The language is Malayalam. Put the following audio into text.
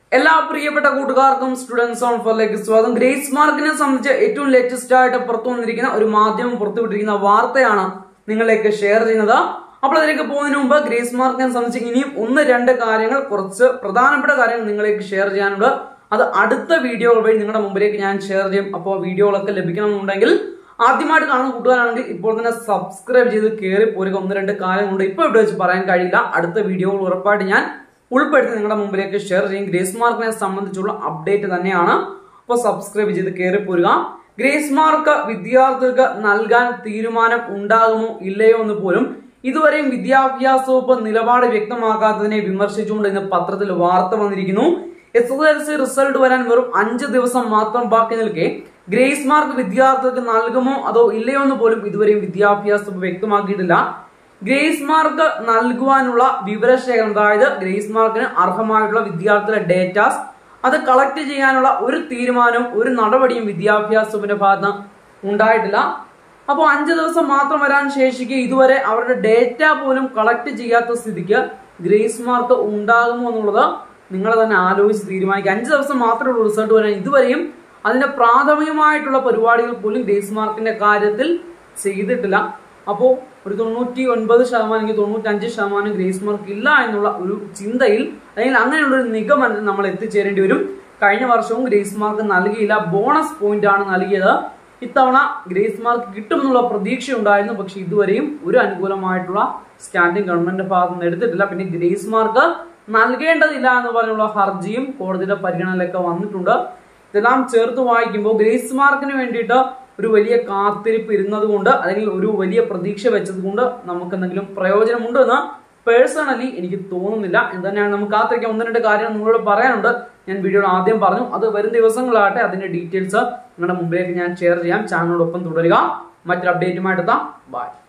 എല്ലാ പ്രിയപ്പെട്ട കൂട്ടുകാർക്കും സ്റ്റുഡൻസ് ഓൺ ഫോറിലേക്ക് സ്വാഗതം ഗ്രേസ് മാർക്കിനെ സംബന്ധിച്ച് ഏറ്റവും ലേറ്റസ്റ്റ് ആയിട്ട് പുറത്തു വന്നിരിക്കുന്ന ഒരു മാധ്യമം പുറത്തുവിട്ടിരിക്കുന്ന വാർത്തയാണ് നിങ്ങളിലേക്ക് ഷെയർ ചെയ്യുന്നത് അപ്പോൾ അതിലേക്ക് പോകുന്നതിന് മുമ്പ് ഗ്രേസ് മാർക്കിനെ സംബന്ധിച്ച് ഇനിയും ഒന്ന് രണ്ട് കാര്യങ്ങൾ കുറച്ച് പ്രധാനപ്പെട്ട കാര്യങ്ങൾ നിങ്ങളിലേക്ക് ഷെയർ ചെയ്യാനുണ്ട് അത് അടുത്ത വീഡിയോകൾ വഴി നിങ്ങളുടെ മുമ്പിലേക്ക് ഞാൻ ഷെയർ ചെയ്യും അപ്പോൾ വീഡിയോകളൊക്കെ ലഭിക്കണമെന്നുണ്ടെങ്കിൽ ആദ്യമായിട്ട് കാണുന്ന കൂട്ടുകാരാണെങ്കിൽ ഇപ്പോൾ തന്നെ സബ്സ്ക്രൈബ് ചെയ്ത് കയറി പോരുക ഒന്ന് രണ്ട് കാര്യങ്ങളുണ്ട് ഇപ്പോൾ ഇവിടെ വെച്ച് പറയാൻ കഴിയില്ല അടുത്ത വീഡിയോകൾ ഉറപ്പായിട്ട് ഞാൻ ഉൾപ്പെടുത്തി നിങ്ങളുടെ മുമ്പിലേക്ക് ഷെയർ ചെയ്യും ഗ്രേസ് മാർക്കിനെ സംബന്ധിച്ചുള്ള അപ്ഡേറ്റ് തന്നെയാണ് അപ്പോൾ സബ്സ്ക്രൈബ് ചെയ്ത് കയറി പോരുക ഗ്രേസ് മാർക്ക് വിദ്യാർത്ഥികൾക്ക് നൽകാൻ തീരുമാനം ഉണ്ടാകുമോ ഇല്ലയോ എന്ന് പോലും ഇതുവരെയും വിദ്യാഭ്യാസ വകുപ്പ് നിലപാട് വ്യക്തമാക്കാത്തതിനെ വിമർശിച്ചുകൊണ്ട് ഇന്ന് പത്രത്തിൽ വാർത്ത വന്നിരിക്കുന്നു S S L C result വരാൻ വെറും അഞ്ച് ദിവസം മാത്രം ബാക്കി നിൽക്കെ ഗ്രേസ് മാർക്ക് വിദ്യാർത്ഥികൾക്ക് നൽകുമോ അതോ ഇല്ലയോ എന്ന് പോലും ഇതുവരെയും വിദ്യാഭ്യാസ വകുപ്പ് വ്യക്തമാക്കിയിട്ടില്ല ഗ്രേസ് മാർക്ക് നൽകുവാനുള്ള വിവരശേഖരണം അതായത് ഗ്രേസ് മാർക്കിന് അർഹമായിട്ടുള്ള വിദ്യാർത്ഥികളുടെ ഡേറ്റാസ് അത് കളക്ട് ചെയ്യാനുള്ള ഒരു തീരുമാനവും ഒരു നടപടിയും വിദ്യാഭ്യാസ വകുപ്പിന്റെ ഭാഗത്ത് ഉണ്ടായിട്ടില്ല അപ്പോൾ അഞ്ച് ദിവസം മാത്രം വരാൻ ശേഷിക്ക് ഇതുവരെ അവരുടെ ഡേറ്റ പോലും കളക്ട് ചെയ്യാത്ത സ്ഥിതിക്ക് ഗ്രേസ് മാർക്ക് ഉണ്ടാകുമോ എന്നുള്ളത് നിങ്ങൾ തന്നെ ആലോചിച്ച് തീരുമാനിക്കുക അഞ്ച് ദിവസം മാത്രമേ ഉള്ളൂ റിസൾട്ട് വരാൻ ഇതുവരെയും അതിന്റെ പ്രാഥമികമായിട്ടുള്ള പരിപാടികൾ പോലും ഗ്രേസ് മാർക്കിന്റെ കാര്യത്തിൽ ചെയ്തിട്ടില്ല അപ്പോൾ ഒരു തൊണ്ണൂറ്റി ഒൻപത് ശതമാനം എനിക്ക് തൊണ്ണൂറ്റഞ്ച് ശതമാനം ഗ്രേസ് മാർക്ക് ഇല്ല എന്നുള്ള ഒരു ചിന്തയിൽ അല്ലെങ്കിൽ അങ്ങനെയുള്ള ഒരു നിഗമനത്തിൽ നമ്മൾ എത്തിച്ചേരേണ്ടി വരും കഴിഞ്ഞ വർഷവും ഗ്രേസ് മാർക്ക് നൽകിയില്ല ബോണസ് പോയിന്റ് ആണ് നൽകിയത് ഇത്തവണ ഗ്രേസ് മാർക്ക് കിട്ടുമെന്നുള്ള പ്രതീക്ഷ ഉണ്ടായിരുന്നു പക്ഷെ ഇതുവരെയും ഒരു അനുകൂലമായിട്ടുള്ള സ്റ്റാൻഡിംഗ് ഗവൺമെന്റ് ഭാഗത്ത് നിന്ന് എടുത്തിട്ടില്ല പിന്നെ ഗ്രേസ് മാർക്ക് നൽകേണ്ടതില്ല എന്ന് പറഞ്ഞുള്ള ഹർജിയും കോടതിയുടെ പരിഗണനയിലൊക്കെ വന്നിട്ടുണ്ട് ഇതെല്ലാം ചേർത്ത് വായിക്കുമ്പോൾ ഗ്രേസ് മാർക്കിന് വേണ്ടിയിട്ട് ഒരു വലിയ കാത്തിരിപ്പ് ഇരുന്നത് കൊണ്ട് അല്ലെങ്കിൽ ഒരു വലിയ പ്രതീക്ഷ വെച്ചത് കൊണ്ട് നമുക്ക് എന്തെങ്കിലും പ്രയോജനമുണ്ട് എന്ന് പേഴ്സണലി എനിക്ക് തോന്നുന്നില്ല എന്തുതന്നെയാണ് നമുക്ക് കാത്തിരിക്കാൻ ഒന്ന് രണ്ട് കാര്യം നിങ്ങളോട് പറയാനുണ്ട് ഞാൻ വീഡിയോയിൽ ആദ്യം പറഞ്ഞു അത് വരും ദിവസങ്ങളാകട്ടെ അതിന്റെ ഡീറ്റെയിൽസ് നിങ്ങളുടെ മുമ്പിലേക്ക് ഞാൻ ഷെയർ ചെയ്യാം ചാനലിനോടൊപ്പം തുടരുക മറ്റൊരു അപ്ഡേറ്റുമായിട്ട് എത്താം ബൈ